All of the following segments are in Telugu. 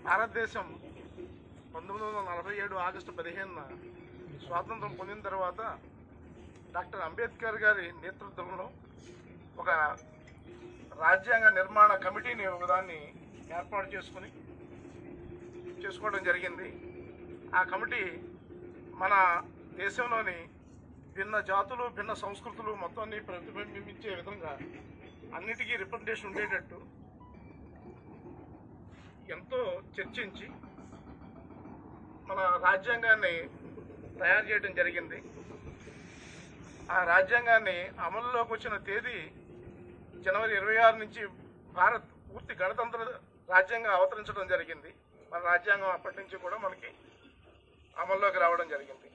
భారతదేశం పంతొమ్మిది వందల నలభై ఏడు ఆగస్టు పదిహేనున స్వాతంత్రం పొందిన తర్వాత డాక్టర్ అంబేద్కర్ గారి నేతృత్వంలో ఒక రాజ్యాంగ నిర్మాణ కమిటీని ఒకదాన్ని ఏర్పాటు చేసుకుని చేసుకోవడం జరిగింది ఆ కమిటీ మన దేశంలోని భిన్న జాతులు భిన్న సంస్కృతులు మొత్తాన్ని ప్రతిబింబించే విధంగా అన్నిటికీ రిప్రజెంటేషన్ ఉండేటట్టు ఎంతో చర్చించి మన రాజ్యాంగాన్ని తయారు చేయడం జరిగింది ఆ రాజ్యాంగాన్ని అమలులోకి వచ్చిన తేదీ జనవరి ఇరవై ఆరు నుంచి భారత్ పూర్తి గణతంత్ర రాజ్యాంగం అవతరించడం జరిగింది మన రాజ్యాంగం అప్పటి నుంచి కూడా మనకి అమల్లోకి రావడం జరిగింది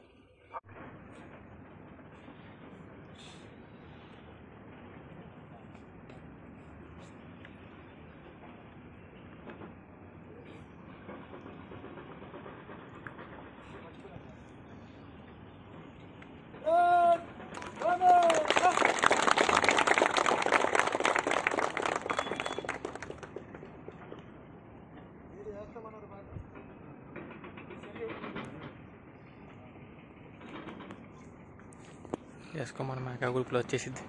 వేసుకోమని మేకా గ్రూప్లో వచ్చేసిద్ది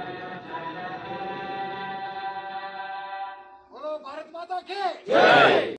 बोलो भारत माता की